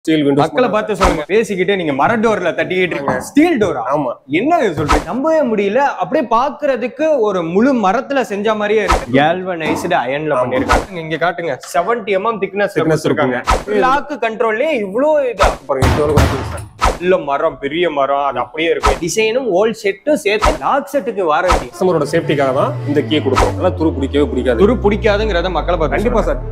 Steel Windows மக்களை பார்த்து சொல்லுங்க பேசிக்கிட்டே நீங்க மர டோர்ல தட்டிக்கிட்டு இருக்கீங்க ஸ்டீல் டோரா ஆமா என்ன இது சொல்றீங்க நம்பவே முடியல அப்படியே பாக்குறதுக்கு ஒரு முழு மரத்துல செஞ்ச மாதிரியே இருக்கு கேல்வனைஸ்டு அயன்ல பண்ணிருக்காங்க இங்க காட்டுங்க 70 mm திக்னஸ் Thickness இருக்காங்க லாக் கண்ட்ரோல்லே இவ்ளோ இதா பாருங்க இது எவ்வளவு குறைக்குது சார் இல்ல மரம் பெரிய மரம் அது அப்படியே இருக்கும் டிசைனும் ஓல்ட் செட்டும் சேர்த்து லாக் செட்டுக்கு வாரண்டி கஸ்டமரோட சேஃப்டிக்காக தான் இந்த கீ கொடுப்போம் அதெல்லாம் துரு பிடிக்கவே பிடிக்காது துரு பிடிக்காதுங்கிறத மக்களை பார்த்து கண்டிப்பா sir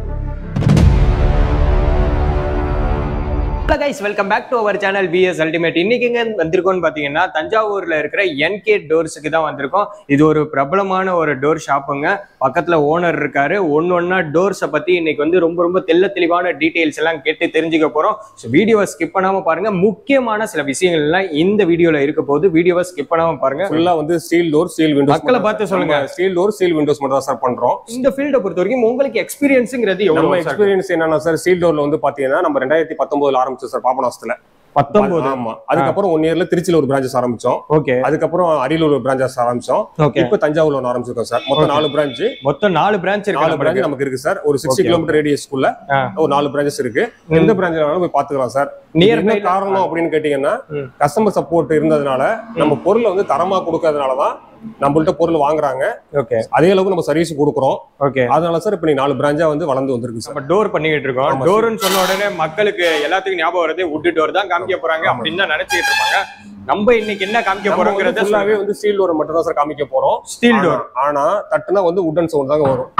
hello guys welcome back to our channel BS ultimate இன்னைக்கு எங்க வந்திருக்கோம்னு பாத்தீங்கன்னா தஞ்சாவூர்ல இருக்கிற என்கே டோர்ஸுக்கு தான் வந்திருக்கோம் இது ஒரு பிரபலமான ஒரு டோர் ஷாப்புங்க பக்கத்துல ஓனர் இருக்காரு ஒன்னு ஒன்னா டோர்ஸை பத்தி இன்னைக்கு வந்து ரொம்ப ரொம்ப தெள்ள தெளிவான டீடைல்ஸ் எல்லாம் கேட்டு தெரிஞ்சுக்க போறோம் ஸோ வீடியோவை ஸ்கிப் பண்ணாம பாருங்க முக்கியமான சில விஷயங்கள் எல்லாம் இந்த வீடியோல இருக்க போது வீடியோவை ஸ்கிப் பண்ணாம பாருங்க ஃபுல்லா வந்து ஸ்டீல் டோர் ஸ்டீல் விண்டோஸ் மக்களை பார்த்து சொல்லுங்க. ஸ்டீல் டோர் ஸ்டீல் விண்டோஸ் மட்டும் தான் சார் பண்றோம் இந்த ஃபீல்டை பொறுத்த வரைக்கும் உங்களுக்கு எக்ஸ்பீரியன்ஸுங்கிறது நம்ம எவ்வளவு எக்ஸ்பீரியன்ஸ் என்னன்னா சார் ஸ்டீல் டோர்ல வந்து பாத்தீங்கன்னா நம்ம ரெண்டாயிரத்தி பத்தொன்பதுல ஆரம்பிச்சோம் சார் பாபநாசத்துல பத்தொன்பது ஆமா அதுக்கப்புறம் ஒன் இயர்ல திருச்சியில ஒரு பிரான்ச்சஸ் ஆரம்பிச்சோம் ஓகே அதுக்கப்புறம் அரியலூர் ஒரு பிரான்ச்சஸ் ஆரம்பிச்சோம் ஓகே இப்ப தஞ்சாவூர்ல ஒன்று ஆரம்பிச்சிருக்கோம் சார் மொத்தம் நாலு பிரான்ச் மொத்தம் நாலு பிரான்ச் நாலு இருக்கு பிரான்ச் நமக்கு இருக்கு சார் ஒரு சிக்ஸ்டி Okay. கிலோமீட்டர் ரேடியஸ்க்குள்ள ஆ. ஒரு நாலு பிரான்ச்சஸ் இருக்கு எந்த பிரான்ச்ல வேணாலும் போய் பாத்துக்கலாம் சார் நியர் என்ன காரணம் அப்படின்னு கேட்டீங்கன்னா ம். கஸ்டமர் சப்போர்ட் இருந்ததுனால நம்ம பொருளை வந்து தரமா கொடுக்கறதுனால தான் நம்மள்ட்ட பொருள் வாங்குறாங்க ஓகே அதே அளவுக்கு நம்ம சர்வீஸ் கொடுக்குறோம் ஓகே அதனால சார் இப்ப நீ நாலு பிராஞ்சா வந்து வளர்ந்து வந்திருக்கு சார் நம்ம டோர் பண்ணிக்கிட்டு இருக்கோம் ஆமா, டோர்னு சொன்ன உடனே மக்களுக்கு எல்லாத்துக்கும் ஞாபகம் வரதே வுட் டோர் தான் காமிக்க போறாங்க ஆமா. அப்படின்னு தான் நினைச்சிட்டு இருப்பாங்க நம்ம இன்னைக்கு என்ன காமிக்க போறோங்கிறத ஃபுல்லாவே வந்து ஸ்டீல் டோர் மட்டும் தான் சார் காமிக்க போறோம் ஸ்டீல் டோர் ஆனா- ஆனா தட்டுனா வந்து உட்டன் சவுண்ட் தாங்க வரும்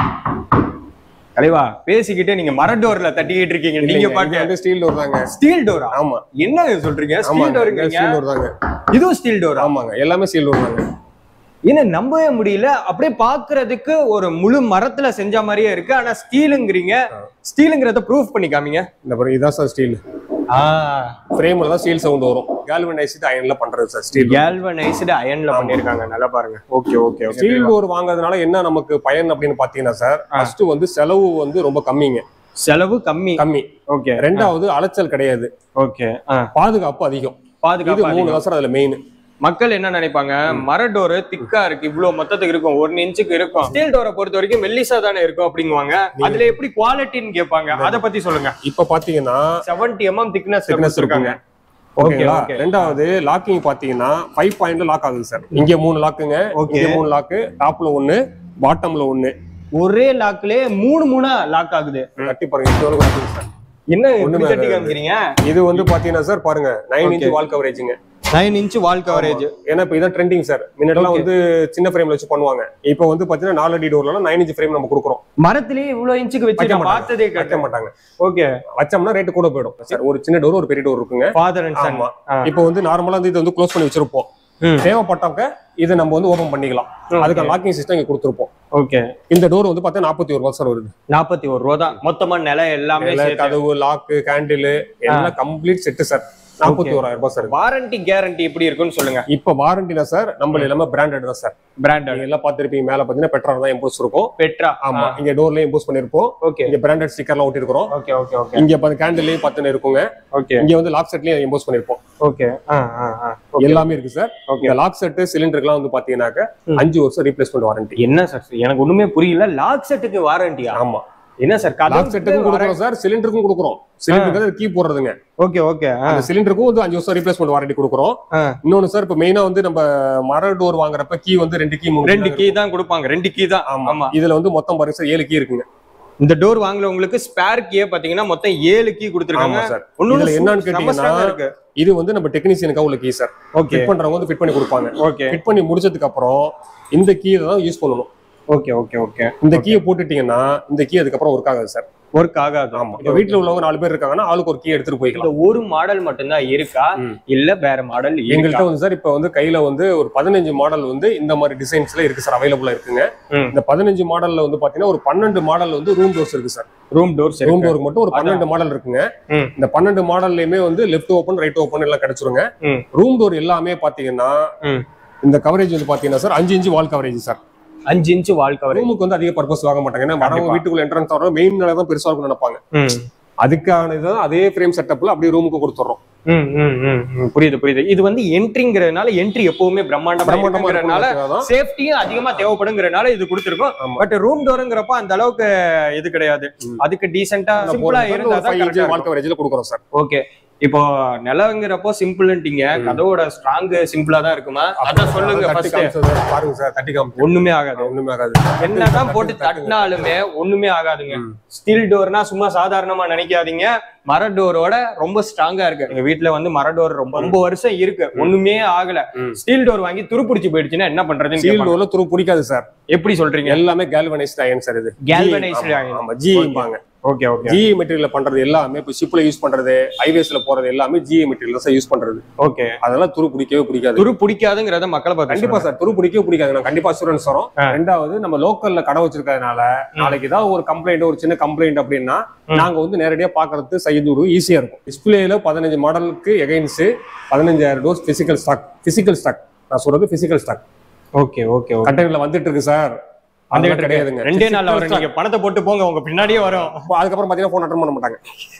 தலைவா பேசிக்கிட்டே நீங்க மர டோர்ல தட்டிக்கிட்டு இருக்கீங்க நீங்க இல்லைங்க, இது பாக்க வந்து ஸ்டீல் டோர் தாங்க ஸ்டீல் டோரா ஆமா என்ன இது சொல்றீங்க ஸ்டீல் ஆமாங்க டோருங்க ஸ்டீல் டோர் தாங்க இதுவும் ஸ்டீல் டோரா ஆமாங்க எல்லாமே ஸ்டீல் டோர் தாங்க என்ன நம்பவே முடியல அப்படியே பாக்குறதுக்கு ஒரு முழு மரத்துல செஞ்ச மாதிரியே இருக்கு ஆனா ஸ்டீலுங்கிறீங்க ஸ்டீலுங்கிறத ப்ரூஃப் பண்ணி காமிங்க இந்த பாருங்க இதான் சார் ஸ்டீல் ஃப்ரேம்ல தான் ஸ்டீல் சவுண்ட் வரும் கேல்வனைஸ்டு அயன்ல பண்றது சார் ஸ்டீல் கேல்வனைஸ்டு அயன்ல பண்ணிருக்காங்க நல்லா பாருங்க okay okay okay steel door வாங்குறதுனால என்ன நமக்கு பயன் அப்படின்னு பாத்தீங்கன்னா சார் ஃபர்ஸ்ட் வந்து செலவு வந்து ரொம்ப கம்மிங்க செலவு கம்மி கம்மி ஓகே ரெண்டாவது அலைச்சல் கிடையாது ஓகே பாதுகாப்பு அதிகம் இது பாதுகாப்பு மூணு தான் சார் அதுல மெயின் மக்கள் என்ன நினைப்பாங்க மர டோர் திக்கா இருக்கு இவ்வளவு மொத்தத்துக்கு இருக்கும் ஒன்னு இன்ச்சுக்கு இருக்கும் ஸ்டீல் டோரை பொறுத்த வரைக்கும் மெல்லிசா தானே இருக்கும் அப்படிங்குவாங்க அதுல எப்படி குவாலிட்டின்னு கேட்பாங்க அத பத்தி சொல்லுங்க இப்ப பாத்தீங்கன்னா 70 எம்எம் திக்னஸ் thickness இருக்காங்க ஓகேங்களா okay. ரெண்டாவது லாக்கிங் பாத்தீங்கன்னா ஃபைவ் பாயிண்ட்ல லாக் ஆகுது சார் இங்க மூணு லாக்குங்க ஓகே இங்க மூணு லாக்கு டாப்ல ஒண்ணு பாட்டம்ல ஒண்ணு ஒரே லாக்லயே மூணு மூணா லாக் ஆகுது கட்டி பாருங்க இது வரைக்கும் இருக்குது சார் என்ன இப்படி ஒண்ணுமே கட்டி வராது. காமிக்கிறீங்க இது வந்து பாத்தீங்கன்னா சார் பாருங்க நைன் Okay. இன்ச் வால் கவரேஜ்ங்க நைன் இன்ச் வால் கவரேஜ் ஏன்னா இப்ப இதான் ட்ரெண்டிங் சார் முன்னாடிலாம் Okay. வந்து சின்ன ஃப்ரேம்ல வச்சு பண்ணுவாங்க இப்போ வந்து பாத்தீங்கன்னா நாலு அடி டோர்ல நைன் இன்ச் ஃப்ரேம் நம்ம கொடுக்குறோம் மரத்திலேயே இவ்வளவு இன்ச்சுக்கு வச்சு வைக்க நான் மாட்டாங்க. பார்த்ததே வைக்க கட்ட மாட்டாங்க ஓகே வச்சோம்னா ரேட்டு கூட போயிடும் சார் ஒரு சின்ன டோர் ஒரு பெரிய டோர் இருக்குங்க ஃபாதர் அண்ட் சன் ஆமா இப்போ வந்து நார்மலா வந்து இதை வந்து க்ளோஸ் பண்ணி வச்சிருப்போம் தேவைப்பட்டாக்க இதை நம்ம வந்து ஓபன் பண்ணிக்கலாம் அதுக்கு லாக்கிங் சிஸ்டம் இங்க கொடுத்துருப்போம் ஓகே இந்த டோர் வந்து பார்த்தா நாற்பத்தி ஒரு ரூபா சார் வருது நாற்பத்தி ஒரு ரூபா தான் மொத்தமா நிலம் எல்லாமே இதுல சேர்த்து. கதவு லாக்கு கேண்டில் எல்லாம் கம்ப்ளீட் செட்டு சார் நாற்பத்தி ஓராயிரம் ரூபாய் சார் வாரண்டி கேரண்டி எப்படி இருக்குன்னு சொல்லுங்க இப்ப வாரண்டில சார் நம்ம எல்லாமே பிராண்டட் தான் சார் பிராண்டட் நீங்க எல்லாம் பார்த்திருப்பீங்க மேல பாத்தீங்கன்னா பெட்ரோல் தான் இம்போஸ் இருக்கும் பெட்ரா ஆமா இங்க டோர்லயும் இம்போஸ் பண்ணிருப்போம் ஓகே இங்க பிராண்டட் ஸ்டிக்கர்லாம் ஒட்டிருக்கிறோம் ஓகே ஓகே ஓகே இங்க பார்த்து கேண்டில்லையும் பத்துன்னு இருக்குங்க ஓகே இங்க வந்து லாக் செட்லயும் இம்போஸ் பண்ணிருப்போம் ஓகே ஆ ஆ ஆ எல்லாமே இருக்கு சார் ஓகே இந்த லாக் செட் சிலிண்டருக்குலாம் வந்து பாத்தீங்கன்னாக்க ம். அஞ்சு வருஷம் ரீப்ளேஸ்மெண்ட் வாரண்டி என்ன சார் எனக்கு ஒண்ணுமே புரியல லாக் செட்டுக்கு வாரண்டியா ஆமா என்ன சார் லாக் செட்டுக்கும் கொடுக்குறோம் சார் சிலிண்டருக்கும் கொடுக்குறோம் சிலிண்டருக்கு கீ போடுறதுங்க ஓகே ஓகே அந்த சிலிண்டருக்கும் வந்து அஞ்சு வருஷம் ரீப்ளேஸ்மெண்ட் வாரண்டி கொடுக்குறோம் ஆ. இன்னொன்னு சார் இப்ப மெயினா வந்து நம்ம மர டோர் வாங்குறப்ப கீ வந்து ரெண்டு கீ மூணு ரெண்டு கீ தான் கொடுப்பாங்க ரெண்டு கீ தான் ஆமா ஆமா இதுல வந்து மொத்தம் பாருங்க சார் ஏழு கீ இருக்குங்க இந்த டோர் வாங்குறவங்களுக்கு ஸ்பேர் கீயே பாத்தீங்கன்னா மொத்தம் ஏழு கீ கொடுத்துருக்காங்க ஆமா சார் ஒண்ணு இதுல என்னன்னு கேட்டீங்கன்னா இருக்கு இது வந்து நம்ம டெக்னீசியனுக்காக உள்ள கீ சார் ஓகே ஃபிட் பண்றவங்க வந்து ஃபிட் பண்ணி கொடுப்பாங்க ஓகே ஃபிட் பண்ணி முடிச்சதுக்கு அப்புறம் இந்த கீ தான் யூஸ் பண்ணணும் ஓகே ஓகே ஓகே இந்த கீயை போட்டுட்டீங்கன்னா இந்த கீ அதுக்கப்புறம் ஒர்க் ஆகாது சார் ஒர்க் ஆகாது ஆமா இப்ப வீட்டுல உள்ளவங்க நாலு பேர் இருக்காங்கன்னா ஆளுக்கு ஒரு கீ எடுத்துட்டு இந்த போய்க்கலாம் ஒரு மாடல் மட்டும்தான் இருக்கா ம். இல்ல வேற மாடல் எங்கள்கிட்ட வந்து சார் இப்ப வந்து கையில வந்து ஒரு பதினஞ்சு மாடல் வந்து இந்த மாதிரி டிசைன்ஸ்ல இருக்கு சார் அவைலபிளா இருக்குங்க ம். இந்த பதினஞ்சு மாடல்ல வந்து பாத்தீங்கன்னா ஒரு பன்னெண்டு மாடல் வந்து ரூம் டோர்ஸ் இருக்கு சார் ரூம் டோர்ஸ் ரூம் டோருக்கு மட்டும் ஒரு பன்னெண்டு மாடல் இருக்குங்க ம். இந்த பன்னெண்டு மாடல்லையுமே வந்து லெஃப்ட் ஓப்பன் ரைட் ஓப்பன் எல்லாம் கிடைச்சிருங்க ம். ரூம் டோர் எல்லாமே பாத்தீங்கன்னா ம். இந்த கவரேஜ் வந்து பாத்தீங்கன்னா சார் அஞ்சு இன்ச்சு வால் கவரேஜ் சார் அஞ்சு இன்ச்சு வால் கவர் ரூமுக்கு வந்து அதிக பர்பஸ் வாங்க மாட்டாங்க ஏன்னா வரவங்க கண்டிப்பா. வீட்டுக்குள்ள என்ட்ரன்ஸ் ஆகிறோம் மெயின் தான் பெருசா இருக்கும்னு நினைப்பாங்க அதுக்கான இது அதே ஃப்ரேம் செட்டப்ல அப்படியே ரூமுக்கு கொடுத்துறோம் ம், ம், ம், ம். புரியுது புரியுது இது வந்து என்ட்ரிங்கிறதுனால என்ட்ரி எப்பவுமே பிரம்மாண்டமா பிரம்மாண்டமா இருக்குங்கிறதுனால இருக்கணுங்கிறதுக்காக சேஃப்டியும் அதிகமா தேவைப்படுங்கிறனால இது கொடுத்துருக்கோம் ஆமா. பட் ரூம் டோருங்கிறப்ப அந்த அளவுக்கு இது கிடையாது ம். அதுக்கு டீசெண்டா தான் சிம்பிளா போடுறது. இருந்தா ஒரு five inch தான் வாழ்க்கை வரேஜ்ல கொடுக்குறோம் சார் ஓகே இப்போ நிலங்கிறப்போ சிம்பிள்ன்ட்டீங்க கதவோட ஸ்ட்ராங் சிம்பிளா தான் இருக்குமா அதான் சொல்லுங்க தட்டி ஃபர்ஸ்ட் காமிச்சது பாருங்க சார் தட்டி காமிச்சு ஒண்ணுமே ஆகாது ஒண்ணுமே ஆகாது என்னதான் போட்டு தட்டினாலுமே ஒண்ணுமே ஆகாதுங்க ம். ஸ்டீல் டோர்னா சும்மா சாதாரணமா நினைக்காதீங்க மர டோரோட ரொம்ப ஸ்ட்ராங்கா இருக்கு எங்க வீட்ல வந்து மர டோர் ரொம்ப ரொம்ப வருஷம் இருக்கு ஒண்ணுமே ஆகல ம். ஸ்டீல் டோர் வாங்கி துருப்பிடிச்சு போயிடுச்சுன்னா என்ன பண்றதுன்னு சீல் கேட்பாங்க. டோர்ல துரு பிடிக்காது சார் எப்படி சொல்றீங்க எல்லாமே கேல்வனைஸ்ட் அயன் சார் இது Galvanized ஆமா, iron. ஆமா ஜிபாங்க ஓகே ஓகே ஜிஇ மெட்டீரியல் பண்றது எல்லாமே இப்போ ஷிப்ல யூஸ் பண்றது ஹைவேஸ்ல போறது எல்லாமே ஜிஇ மெட்டீரியல் தான் யூஸ் பண்றது ஓகே அதெல்லாம் துரு பிடிக்கவே பிடிக்காது துரு பிடிக்காதுங்கிறத மக்களை பார்த்து கண்டிப்பா சார் துரு பிடிக்கவே பிடிக்காது நான் கண்டிப்பா அசூரன்ஸ் வரும் ஆ. ரெண்டாவது நம்ம லோக்கல்ல கடை வச்சிருக்கிறதுனால நாளைக்கு ஏதாவது ஒரு கம்ப்ளைண்ட் ஒரு சின்ன கம்ப்ளைண்ட் அப்படின்னா ம். நாங்க வந்து நேரடியா பாக்குறது செய்து ஈஸியா இருக்கும் டிஸ்பிளேல பதினஞ்சு மாடலுக்கு எகைன்ஸ் பதினஞ்சாயிரம் doors physical stock physical stock நான் சொல்றது physical stock okay okay okay கண்டெய்னர்ல வந்துட்டு இருக்கு சார் அந்த அதெல்லாம் கிடையாதுங்க ரெண்டே நாள்ல Physical வரும் stock. நீங்க பணத்தை போட்டு போங்க உங்க பின்னாடியே வரும் அப்போ அதுக்கப்புறம் பாத்தீங்கன்னா போன் அட்டன் பண்ண மாட்டாங்க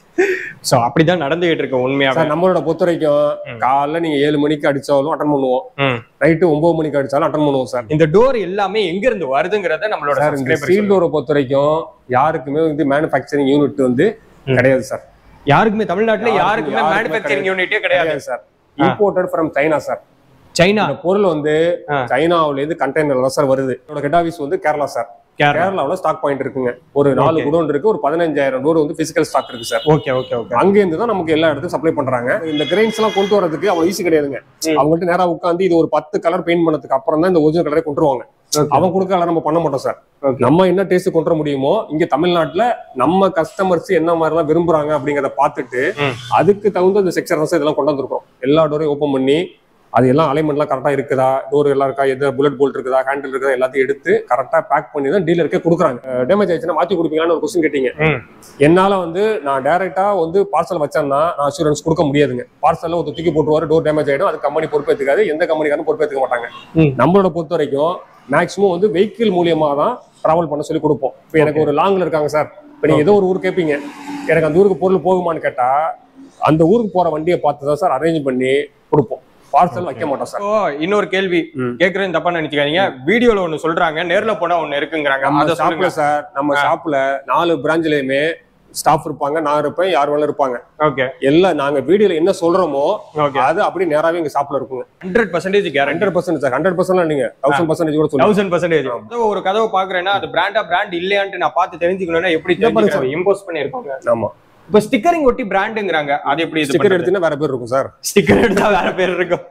சோ அப்படிதான் நடந்துகிட்டு இருக்கு உண்மையாவே சார் நம்மளோட பொறுத்த வரைக்கும் ம். காலைல நீங்க ஏழு மணிக்கு அடிச்சாலும் அட்டன் பண்ணுவோம் ம். நைட்டு ஒன்பது மணிக்கு அடிச்சாலும் அட்டன் பண்ணுவோம் சார் இந்த டோர் எல்லாமே எங்க இருந்து வருதுங்கிறத நம்மளோட சார் இந்த subscribers ஸ்டீல் டோரை பொறுத்த வரைக்கும் யாருக்குமே வந்து மேனுஃபேக்சரிங் யூனிட் வந்து ம். கிடையாது சார் யாருக்குமே தமிழ்நாட்டுல யாருக்கும் யாருக்குமே யாருக்குமே மேனுஃபேக்சரிங் யூனிட்டே கிடையாது கிடையாது sir imported from China sir China இந்த பொருள் வந்து ஆ. சைனாவுல இருந்து கண்டெய்னர் தான் சார் வருது இதோட ஹெட் ஆஃபீஸ் வந்து கேரளா சார் கேரளா கேரளாவுல ஸ்டாக் பாயிண்ட் இருக்குங்க ஒரு நாலு Okay. குடோன் இருக்கு ஒரு பதினஞ்சாயிரம் டோர் வந்து பிசிக்கல் ஸ்டாக் இருக்கு சார் ஓகே ஓகே ஓகே அங்க இருந்து தான் நமக்கு எல்லா இடத்துக்கும் சப்ளை பண்றாங்க இந்த கிரெயின்ஸ் எல்லாம் கொண்டு வரதுக்கு அவ்வளவு ஈஸி கிடையாதுங்க ம். அவங்கள்ட்ட நேரா உட்காந்து இது ஒரு பத்து கலர் பெயிண்ட் பண்ணதுக்கு அப்புறம் தான் இந்த ஒரிஜினல் கலரை கொண்டு வருவாங்க அவன் கொடுக்க கலர் நம்ம பண்ண மாட்டோம் சார் Okay. நம்ம என்ன டேஸ்ட் கொண்டு வர முடியுமோ இங்க தமிழ்நாட்டுல நம்ம கஸ்டமர்ஸ் என்ன மாதிரி எல்லாம் விரும்புறாங்க அப்படிங்கறத பார்த்துட்டு ம். அதுக்கு தகுந்த இந்த செக்ஷன் தான் இதெல்லாம் கொண்டு வந்திருக்கோம் எல்லா டோரையும் ஓப்பன் பண்ணி அது எல்லாம் அலைன்மெண்ட்லாம் கரெக்டா இருக்குதா டோர் எல்லாம் இருக்கா எது புல்லட் போல்ட் இருக்குதா ஹேண்டில் இருக்குதா எல்லாத்தையும் எடுத்து கரெக்டா பேக் பண்ணி தான் டீலருக்கே கொடுக்குறாங்க டேமேஜ் ஆயிடுச்சுன்னா மாத்தி கொடுப்பீங்களான்னு ஒரு கொஸ்டின் கேட்டீங்க ம். என்னால வந்து நான் டைரக்டா வந்து பார்சல் வச்சேன்னா நான் அசூரன்ஸ் கொடுக்க முடியாதுங்க பார்சல்ல ஒரு தூக்கி போட்டுவாரு டோர் டேமேஜ் ஆயிடும் அது கம்பெனி பொறுப்பேற்றுக்காது எந்த கம்பெனிக்காரும் பொறுப்பேற்றுக்க மாட்டாங்க ம். நம்மளோட பொறுத்த வரைக்கும் மேக்ஸிமம் வந்து வெஹிக்கிள் மூலியமா தான் டிராவல் பண்ண சொல்லி கொடுப்போம் இப்போ எனக்கு ஒரு லாங்ல இருக்காங்க சார் இப்போ நீங்க ஏதோ ஒரு ஊர் கேட்பீங்க எனக்கு அந்த ஊருக்கு பொருள் போகுமான்னு கேட்டா அந்த ஊருக்கு போற வண்டியை பார்த்து தான் சார் அரேஞ்ச் பண்ணி கொடுப்போம் பார்சல் வைக்க மாட்டோம் சார் ஓ இன்னொரு கேள்வி ம். கேக்குறது தப்பா நினைச்சுக்காதீங்க வீடியோல ஒண்ணு சொல்றாங்க நேர்ல போனா ஒண்ணு இருக்குங்கிறாங்க நம்ம அத ஷாப்ல சொல்லுங்க சார் நம்ம ஷாப்ல நாலு பிரான்ச்லயுமே ஸ்டாஃப் இருப்பாங்க நான் இருப்பேன் யார் வேணாலும் இருப்பாங்க ஓகே எல்லாம் நாங்க வீடியோல என்ன சொல்றோமோ ஓகே அது அப்படியே நேராவே எங்க ஷாப்ல இருக்குங்க hundred percentage guarantee hundred percent sir hundred percent நீங்க தௌசண்ட் பர்சன்டேஜ் கூட சொல்லுங்க தௌசண்ட் பர்சன்டேஜ் ஒரு கதவை பாக்குறேன்னா அது பிராண்டா பிராண்ட் இல்லையான்ட்டு நான் பார்த்து தெரிஞ்சுக்கணும்னா எப்படி இங்க பாருங்க தெரிஞ்சுக்கிறது இம்போஸ் பண்ணிருப்பாங்க ஆமா இப்ப ஸ்டிக்கரிங் ஒட்டி பிராண்டுங்கிறாங்க அது எப்படி இது ஸ்டிக்கர் எடுத்தீங்கன்னா வேற பேர் இருக்கும் சார் ஸ்டிக்கர் எடுத்தா வேற பேர் இருக்கும்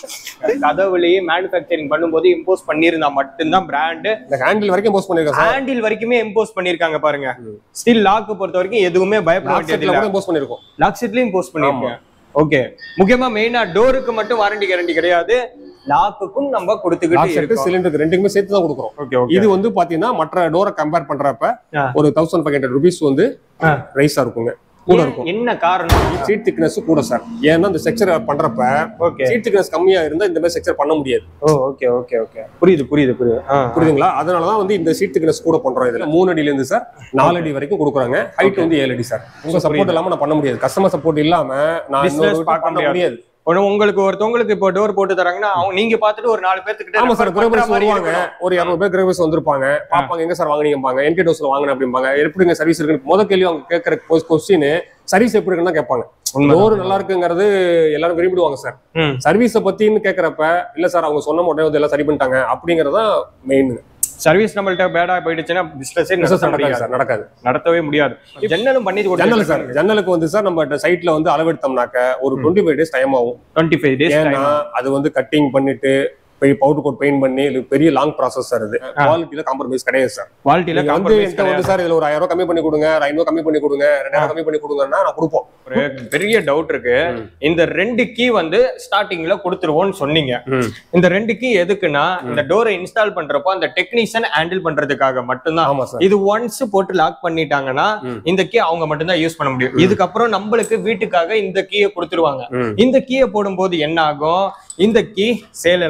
கதவுலயே மேனுஃபேக்சரிங் பண்ணும்போது இம்போஸ் பண்ணியிருந்தா மட்டும்தான் பிராண்ட் இந்த ஹேண்டில் வரைக்கும் போஸ்ட் பண்ணிருக்கேன் சார் ஹேண்டில் வரைக்குமே இம்போஸ் பண்ணிருக்காங்க பாருங்க ஸ்டில் லாக் பொறுத்த வரைக்கும் எதுவுமே பயப்பட லாக் செட்ல வேண்டியது கூட போஸ்ட் பண்ணிருக்கோம் லாக் செட்லயும் இம்போஸ் பண்ணிருக்கேன் ஓகே முக்கியமா மெயினா டோருக்கு மட்டும் வாரண்டி கேரண்டி கிடையாது லாக்குக்கும் நம்ம கொடுத்துக்கிட்டு லாக் செட் இருக்கோம் சிலிண்டருக்கு ரெண்டுக்குமே சேர்த்து தான் கொடுக்குறோம் ஓகே ஓகே இது வந்து பாத்தீங்கன்னா மற்ற டோரை கம்பேர் பண்றப்ப ஆ. ஒரு தௌசண்ட் ஃபைவ் ஹண்ட்ரட் ருபீஸ் வந்து ஆ. ரைஸா இருக்குங்க கூட இருக்கும் என்ன காரணம் சீட் திக்னஸ் கூட சார் ஏன்னா இந்த செக்சர் பண்றப்ப ஓகே சீட் திக்னஸ் கம்மியா இருந்தா இந்த மாதிரி செக்சர் பண்ண முடியாது ஓ ஓகே ஓகே ஓகே புரியுது புரியுது புரியுது ஆ, ஆ. புரியுதுங்களா அதனாலதான் வந்து இந்த சீட் திக்னஸ் கூட பண்றோம் இதுல மூணு அடியில இருந்து சார் நாலு அடி வரைக்கும் கொடுக்குறாங்க ஹைட் வந்து ஏழு அடி சார் உங்க சப்போர்ட் இல்லாம நான் பண்ண முடியாது கஸ்டமர் சப்போர்ட் இல்லாம நான் Business இன்னொரு வீட்டுக்கு பார்க்க பண்ண முடியாது ஒண்ணு உங்களுக்கு ஒருத்தவங்களுக்கு இப்போ டோர் போட்டு தராங்கன்னா அவங்க நீங்க பார்த்துட்டு ஒரு நாலு பேர்த்துக்கிட்ட ஆமா சார் refer பண்ற கிரேபர்ஸ் மாதிரி வருவாங்க இருக்கணும். ஒரு இரநூறு பேர் கிரேபர்ஸ் வந்திருப்பாங்க பாப்பாங்க எங்க சார் வாங்குனீங்கம்பாங்க என்கே டோஸ்ல வாங்கினேன் அப்படிம்பாங்க எப்படிங்க சர்வீஸ் இருக்குன்னு முத கேள்வி அவங்க கேட்கற கொஸ்டின் சர்வீஸ் எப்படி இருக்குன்னு தான் கேட்பாங்க உண்மைதான். டோர் நல்லா இருக்குங்கிறது எல்லாரும் விரும்பிடுவாங்க சார் ம். சர்வீஸை பத்தின்னு கேட்கறப்ப இல்ல சார் அவங்க சொன்ன உடனே வந்து எல்லாம் சரி பண்ணிட்டாங்க அப்படிங்கறதான் மெயின் சர்வீஸ் நம்மள்ட்ட பேடா போயிடுச்சுன்னா பிசினஸே பிசினஸ் நடத்த நடக்காது முடியாது சார் நடக்காது நடத்தவே முடியாது ஜன்னலும் பண்ணி ஜன்னல் சார் ஜன்னலுக்கு வந்து சார் நம்ம சைட்ல வந்து அளவெடுத்தோம்னாக்க ஒரு டுவெண்ட்டி ஃபைவ் டேஸ் டைம் ஆகும் டுவெண்ட்டி ஃபைவ் டேஸ் ஏன்னா அது வந்து கட்டிங் பண்ணிட்டு போய் பவுடர் கோட் பெயிண்ட் பண்ணி இது பெரிய லாங் ப்ராசஸ் சார் இது குவாலிட்டியில காம்ப்ரமைஸ் கிடையாது சார் குவாலிட்டியில நீங்க வந்து காம்ப்ரமைஸ் என்கிட்ட வந்து சார் இதுல ஒரு ஆயிரம் ரூபாய் கம்மி பண்ணி கொடுங்க ஒரு ஐநூறு கம்மி பண்ணி கொடுங்க ரெண்டாயிரம் கம்மி பண்ணி கொடுங்கன்னா நான் கொடுப்போம் ஒரு பெரிய டவுட் இருக்கு ம். இந்த ரெண்டு கீ வந்து ஸ்டார்டிங்ல கொடுத்துருவோம்னு சொன்னீங்க இந்த ரெண்டு கீ எதுக்குன்னா இந்த டோரை இன்ஸ்டால் பண்றப்போ அந்த டெக்னீஷியன் ஹேண்டில் பண்றதுக்காக மட்டும்தான் ஆமா சார் இது ஒன்ஸ் போட்டு லாக் பண்ணிட்டாங்கன்னா ம். இந்த கீ அவங்க மட்டும்தான் யூஸ் பண்ண முடியும் இதுக்கப்புறம் நம்மளுக்கு வீட்டுக்காக இந்த கீயை கொடுத்துருவாங்க ம். இந்த கீயை போடும்போது என்ன ஆகும் இந்த கீ சேல் இழந்துரும்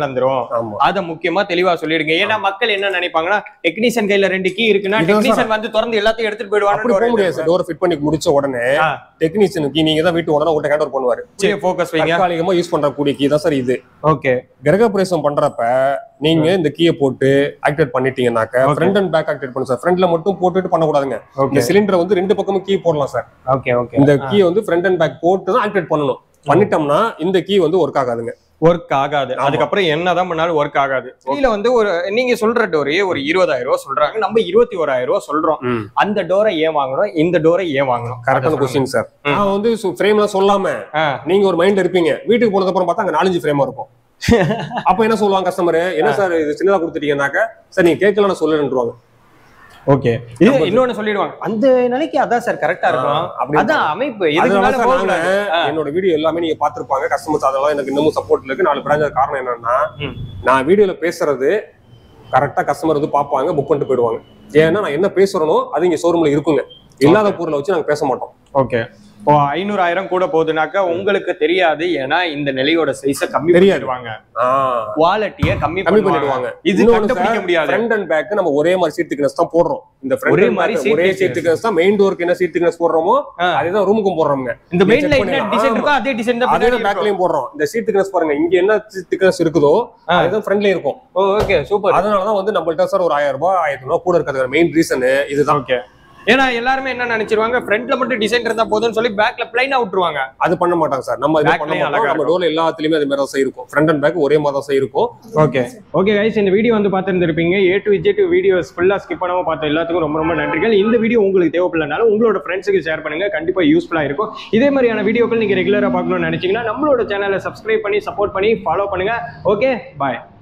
வரும் ஆமா அத முக்கியமா தெளிவா சொல்லிடுங்க ஏன்னா மக்கள் என்ன நினைப்பாங்கன்னா டெக்னீஷியன் கையில ரெண்டு கீ இருக்குன்னா இதான் சார். டெக்னீஷியன் வந்து திறந்து எல்லாத்தையும் எடுத்துட்டு அப்படி போக போயிடுவாங்க முடியாது சார் டோர் ஃபிட் பண்ணி முடிச்ச உடனே ஆ. டெக்னீஷியனுக்கு நீங்க தான் வீட்டு உடனே உங்கள்கிட்ட ஹேண்ட் ஓவர் பண்ணுவாரு ஃபோக்கஸ் வைங்க தற்காலிகமா யூஸ் பண்ற கூடிய கீ தான் சார் இது ஓகே கிரகப்பிரவேசம் பண்றப்ப நீங்க இந்த கீயை போட்டு ஆக்டிவேட் பண்ணிட்டீங்கன்னாக்க Okay. Front and back activate பண்ணு சார் ஃப்ரண்ட்ல மட்டும் போட்டுட்டு பண்ணக்கூடாதுங்க ஓகே இந்த சிலிண்டர் வந்து ரெண்டு பக்கமும் கீ போடலாம் சார் ஓகே ஓகே இந்த கீ வந்து ஃப்ரண்ட் அண்ட் பேக் போட்டு தான் ஆக்டிவேட் பண்ணணும் பண்ணிட்டோம்னா இந்த கீ வந்து ஒர்க் ஆகாதுங்க ஒர்க் ஆகாது ஆமா. அதுக்கப்புறம் என்னதான் பண்ணாலும் ஒர்க் ஆகாது கீழ வந்து ஒரு நீங்க சொல்ற டோரே ஒரு இருபதாயிரம் ரூபாய் சொல்றாங்க நம்ம இருபத்தி ஓராயிரம் ரூபாய் சொல்றோம் அந்த டோரை ஏன் வாங்கணும் இந்த டோரை ஏன் வாங்கணும் கரெக்டான கொஸ்டின் சார் நான் வந்து ஃப்ரேம்லாம் சொல்லாம ஆ. நீங்க ஒரு மைண்ட் இருப்பீங்க வீட்டுக்கு போனதுக்கு அப்புறம் பார்த்தா அங்க நாலஞ்சு ஃப்ரேமா இருக்கும் அப்ப என்ன சொல்லுவாங்க கஸ்டமர் என்ன சார் இது சின்னதா கொடுத்துட்டீங்கன்னாக்க சார் நீங்க கேட்கல நான் சொல்லுன்றவாங்க ஓகே இது இன்னொன்னு சொல்லிடுவாங்க அந்த நிலைக்கு அதான் சார் கரெக்டா இருக்கும் அப்படி அதான் அமைப்பு இதுக்கு அதனால மேல சார் போக நாங்க என்னோட வீடியோ எல்லாமே நீங்க பாத்திருப்பாங்க கஸ்டமர்ஸ் அதெல்லாம் எனக்கு இன்னமும் சப்போர்ட் இருக்கு நாலு பிராஞ்ச காரணம் என்னன்னா ம். நான் வீடியோல பேசுறது கரெக்டா கஸ்டமர் வந்து பார்ப்பாங்க புக் பண்ணிட்டு போயிடுவாங்க ஏன்னா நான் என்ன பேசுறேனோ அது இங்க ஷோரூம்ல இருக்குங்க இல்லாத பொருளை வச்சு நாங்க பேச மாட்டோம் ஓகே ஓ ஐநூறு ஆயிரம் கூட போகுதுனாக்கா உங்களுக்கு தெரியாது ஏன்னா இந்த நிலையோட சைஸ கம்மி தெரியாது. பண்ணிடுவாங்க ஆஹ் குவாலிட்டிய கம்மி கம்மி பண்ணிடுவாங்க பண்ணிடுவாங்க இது கண்டுபிடிக்க முடியாது ஃப்ரண்ட் அண்ட் பேக் நம்ம ஒரே மாதிரி சீட் திக்னஸ் தான் போடுறோம் இந்த front ஒரே and மாதிரி back seat ஒரே thickness. சீட் திக்னஸ் தான் மெயின் டோருக்கு என்ன சீட் திக்னஸ் போடுறோமோ ஆ. அதே தான் ரூமுக்கும் போடுறோங்க இந்த நீங்க மெயின்ல check என்ன பண்ணிடலாம். டிசைன் ஆமா. இருக்கோ அதே டிசைன் தான் அதே பின்னாடி தான் இருக்கும். பேக்லயும் போடுறோம் இந்த சீட் திக்னஸ் பாருங்க இங்க என்ன திக்னஸ் இருக்குதோ ஆ. அதுதான் ஃப்ரண்ட்லயும் இருக்கும் ஓ ஓகே சூப்பர் அதனாலதான் வந்து நம்மள்ட்ட சார் ஒரு ஆயிரம் ரூபாய் ஆயிரத்தி ரூபாய் கூட இருக்கிறது மெயின் ரீசன் இதுதான் ஓகே ஏன்னா எல்லாருமே என்ன நினைச்சிருவாங்க ஃப்ரண்ட்ல மட்டும் டிசைன் இருந்தா போதும்னு சொல்லி பேக்ல பிளைனா விட்டுருவாங்க அது பண்ண மாட்டாங்க சார் நம்ம இது Back பண்ண லயும் மாட்டோம் அழகா நம்ம டோர்ல எல்லாத்துலயுமே அது மாதிரி தான் side இருக்கும் ஃப்ரண்ட் அண்ட் பேக் ஒரே மாதிரி தான் side இருக்கும் ஓகே ஓகே கைஸ் இந்த வீடியோ வந்து பார்த்துருந்துருப்பீங்க A to VJ to videos ஃபுல்லாக ஸ்கிப் பண்ணாம பார்த்த எல்லாத்துக்கும் ரொம்ப ரொம்ப நன்றிகள் இந்த வீடியோ உங்களுக்கு தேவைப்படலனாலும் உங்களோட ஃப்ரெண்ட்ஸுக்கு ஷேர் பண்ணுங்க கண்டிப்பாக யூஸ்ஃபுல்லாக இருக்கும் இதே மாதிரியான வீடியோக்கள் நீங்கள் ரெகுலராக பார்க்கணும்னு நினைச்சீங்கன்னா நம்மளோட சேனலை சப்ஸ்கிரைப் பண்ணி சப்போர்ட் பண்ணி ஃபாலோ பண்ணுங்க ஓகே பாய்